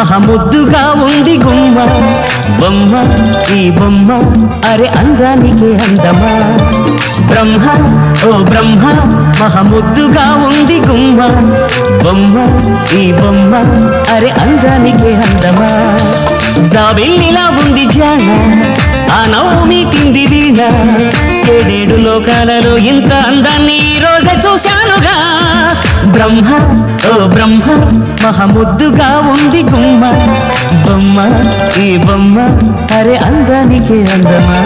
మహముద్దుగా ఉంది గుమ్మ బొమ్మ ఈ బొమ్మ అరే అందానికి అందమా బ్రహ్మ ఓ బ్రహ్మ మహముద్దుగా ఉంది గుమ్మ బొమ్మ ఈ బొమ్మ అరే అందానికి అందమా జాబిల్లిలా ఉంది జాన ఆ నవమి తింది వీణ ఏడేడు లోకాలలో ఇంత అందాన్ని ఈ రోజే చూశానుగా బ్రహ్మ ఓ బ్రహ్మ మహముద్దుగా ఉంది గుమ్మ బొమ్మ ఈ బొమ్మ అరే అందానికి అందమా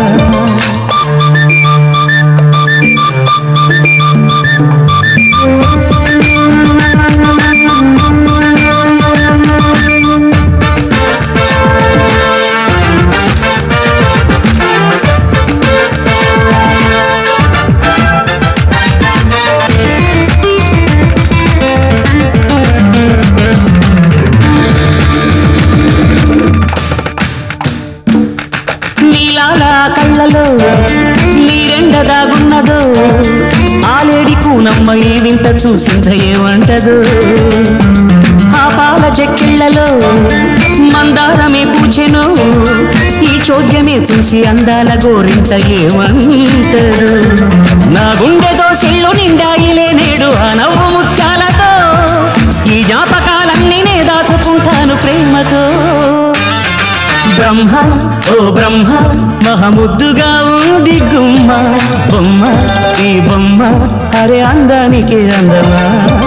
నీలాల కళ్ళలో నీరెండ దాగున్నదో ఆలేడి కూనమ్మ ఈ వింత చూసింత ఏమంటదు ఆ పాల చెక్కిళ్లలో మందారమే పూచెను ఈ చోద్యమే చూసి అందాల గోరింత ఏమంటదు నా గుండె దోసిళ్ళు నిండాయిలే నేడు ఆ నవ్వు ముత్యాలతో ఈ జ్ఞాపకాలన్నీ నే దాచుకుంటాను ప్రేమతో బ్రహ్మ ఓ బ్రహ్మ మహముద్దుగా ఉంది గుమ్మ బొమ్మ ఈ బొమ్మ అరే అందానికి అందమా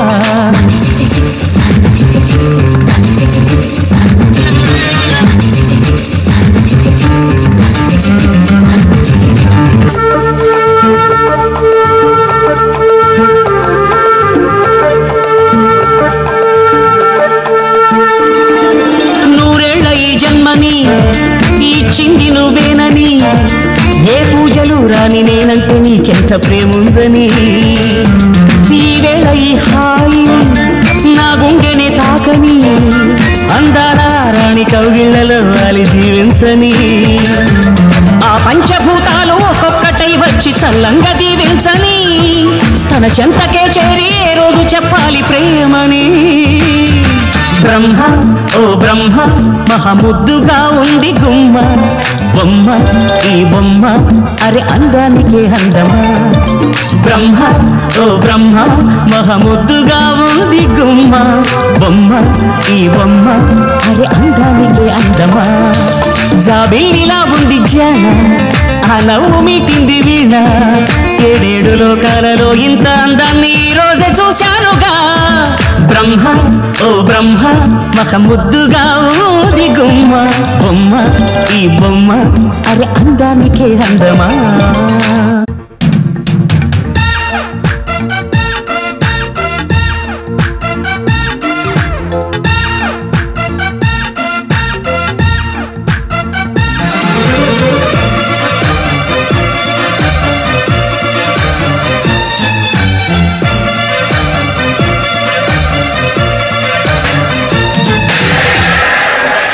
నూరేళ్ల ఈ జన్మని ఇచ్చింది నువ్వేనని ఏ పూజలు రాని నేనంటే నీకెంత ప్రేముందని ఈ వేళ ఈ హాయి నా గుండెనే తాకని అందాల రాణి కౌగిళ్లలో వాలి జీవించని ఆ పంచభూతాలు ఒక్కొక్కటై వచ్చి చల్లంగా దీవించని తన చెంతకే చేరి ఏ రోజు చెప్పాలి ప్రేమని బ్రహ్మ ఓ బ్రహ్మ మహముద్దుగా ఉంది గుమ్మ బొమ్మ ఈ బొమ్మ అరే అందానికి అందమా బ్రహ్మ ఓ బ్రహ్మ మహముద్దుగా ఉంది గుమ్మ బొమ్మ ఈ బొమ్మ అరే అందానికి అందమా జాబిల్లిలా ఉంది జ్ఞాన ఆ నవ్వు మీటింది వీణ ఏడేడు లోకాలలో ఇంత అందాన్ని ఈ రోజే చూశానుగా బ్రహ్మ ఓ బ్రహ్మ మహముద్దుగా ఊది గుమ్మ బొమ్మ ఈ బొమ్మ అరే అందానికే అందమా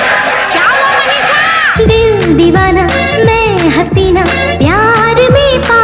दिल दीवाना मैं हसीना प्यार में पा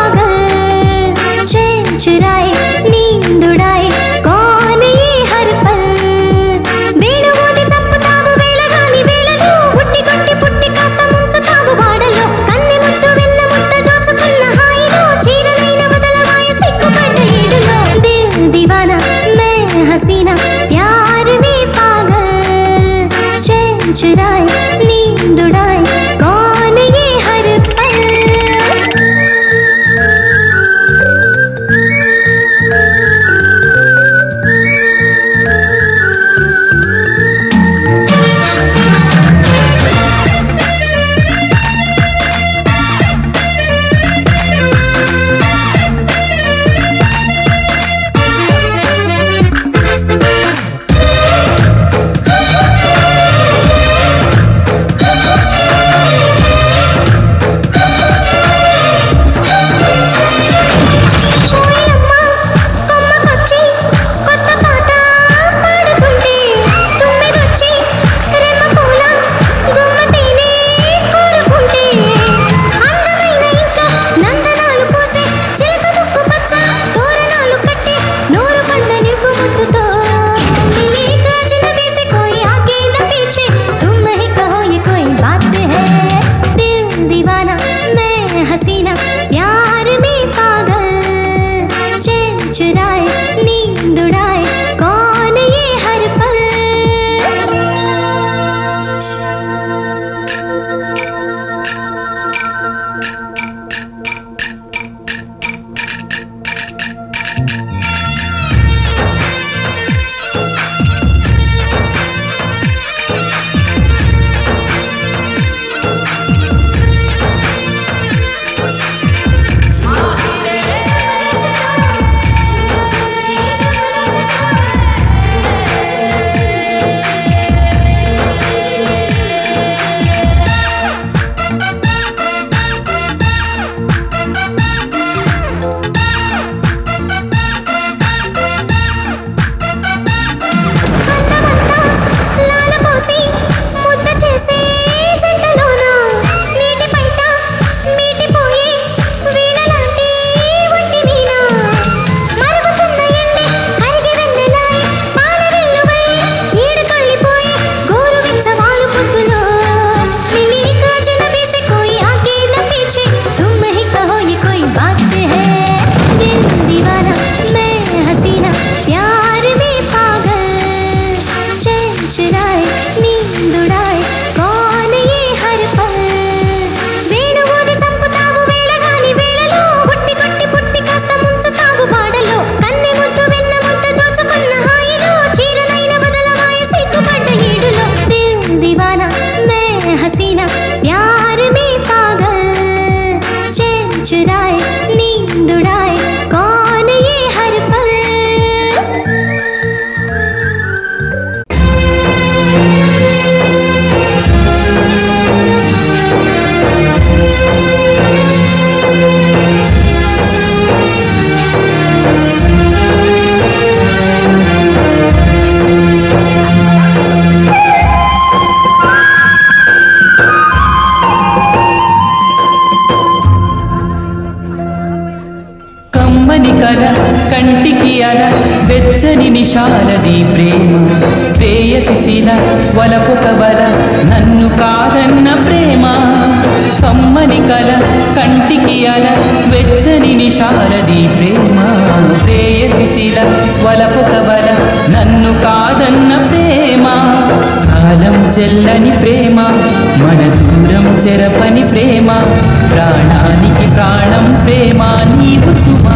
కమ్మని కల కంటికి అల వెచ్చని నిషాలది ప్రేమ ప్రేయసిల వలపుక వల నన్ను కాదన్న ప్రేమ కమ్మని కల కంటికి అల వెచ్చని నిషాలది ప్రేమ ప్రేయసిల వలపుక వల నన్ను కాదన్న ప్రేమ కాలం చెల్లని ప్రేమ మన దూరం చెరపని ప్రేమ ప్రాణానికి ప్రాణం ప్రేమ నీవు సుమా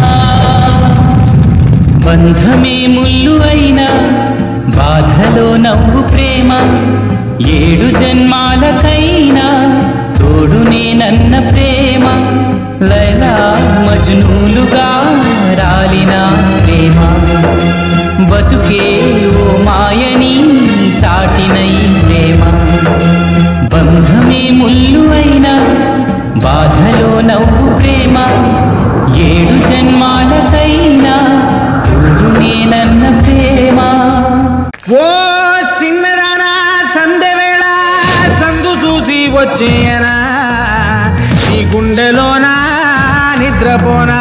బంధమే ముల్లు అయినా బాధలో నవ్వు ప్రేమ ఏడు జన్మాలకైనా తోడు నేనన్న ప్రేమ లైలా మజ్నూలుగా రాలిన ప్రేమ బతుకే ఓ మాయని చాటినై ప్రేమ బంధమే ముల్లు అయినా బాధలో నవ్వు ప్రేమ ఏడు జన్మాలకైనా తోడు నేనన్న ప్రేమ ఓ సిన్నరానా సందెవేళ సందు చూసి వచ్చేయనా నీ గుండెలోనా నిద్రపోనా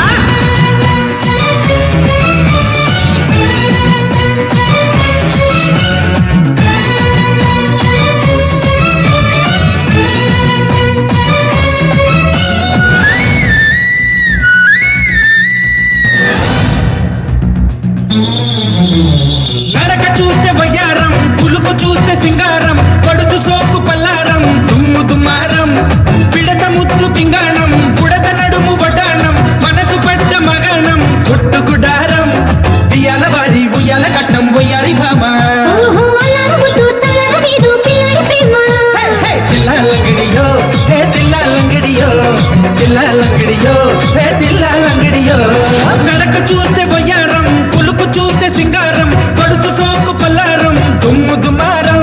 నడక చూస్తే వయ్యారం పులుకు చూస్తే సింగారం పడుతు సోకు పల్లారం దుమ్ము దుమారం పిడత ముద్దు పింగాణం పుడత నడుము వడ్డాణం మనసు పడ్డ మగాణం కొట్టు గుడారం బియ్యాల వారి ఉయ్యాల కట్టం బొయ్యారి భామ ఓహో అలరుముతూ తలరవీదు పిల్లడి ప్రేమ హే తిల్లాలంగడియో హే తిల్లాలంగడియో తిల్లాలంగడియో హే తిల్లాలంగడియో నడక చూస్తే వయ్యారం పులుకు చూస్తే సింగారం పడుతు సోకు పల్లారం దుమ్ము దుమారం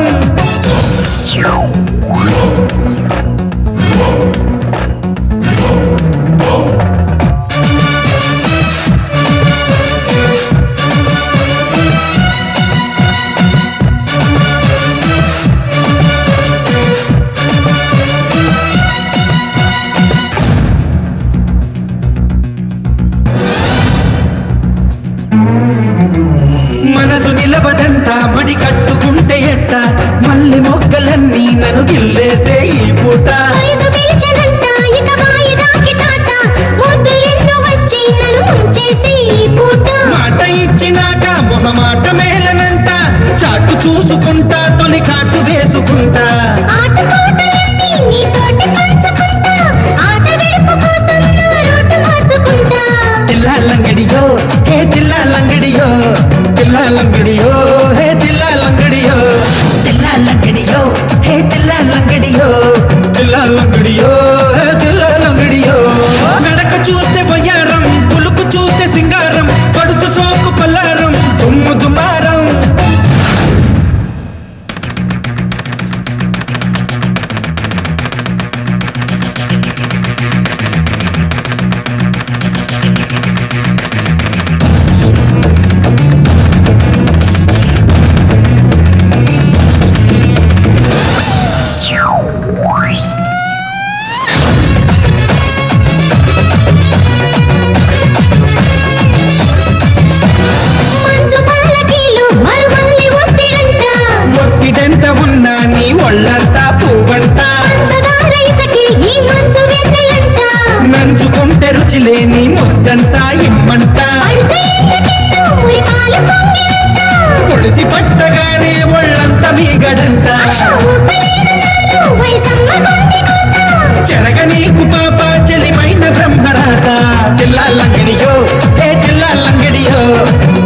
మనసు నిలబదంట మడి కట్టుకుంటే ఎట్ట మళ్ళీ మొగ్గలన్నీ నన్ను గిల్లేసే ఈ పూట వయసు పిలిచనంట ఇక వాయిదాకి తాత ముద్దులెన్నో వచ్చి నన్ను ముంచేసి ఈ పూట మాట ఇచ్చినాక మొహమాట మేలనంట చాటు చూసుకుంటా తొలి కాటు వేసుకుంటా ఆట పాటలన్నీ నీతోటి పంచుకుంటా ఆట గడుపుకోతున్నా రూటు మార్చుకుంటా తిల్లాలంగడియో హే తిల్లాలంగడియో తిల్లాలంగడియో హే తిల్లాలంగడియో తిల్లాలంగడియో హే తిల్లాలంగడియో తిల్లాలంగడియో హే తిల్లాలంగడియో నడక చూస్తే బయ్యారం పులుకు చూస్తే సింగారం పడుతు సోకు పల్లారం దుమ్ము దుమారం మంచు పాలకీలు మరుమల్లి ఒత్తిడంట ఒత్తిడెంత ఉన్నా నీ ఒళ్ళంతా పువ్వంట పంచదార ఇసకి ఈ మంచు వెన్నెలంట నంచుకుంటే రుచి లేని ముద్దంతా ఇమ్మంట అడుచేయందుకెన్నో ఉరికాలు పొంగినంట పొడిసి పట్టగానే ఒళ్ళంతా మీగడంట వయసమ్మ కొండికోట చెరగ నీకు పాప చెలిమైన బ్రహ్మరాట తిల్లాలంగడియో ఏ తిల్లాలంగడియో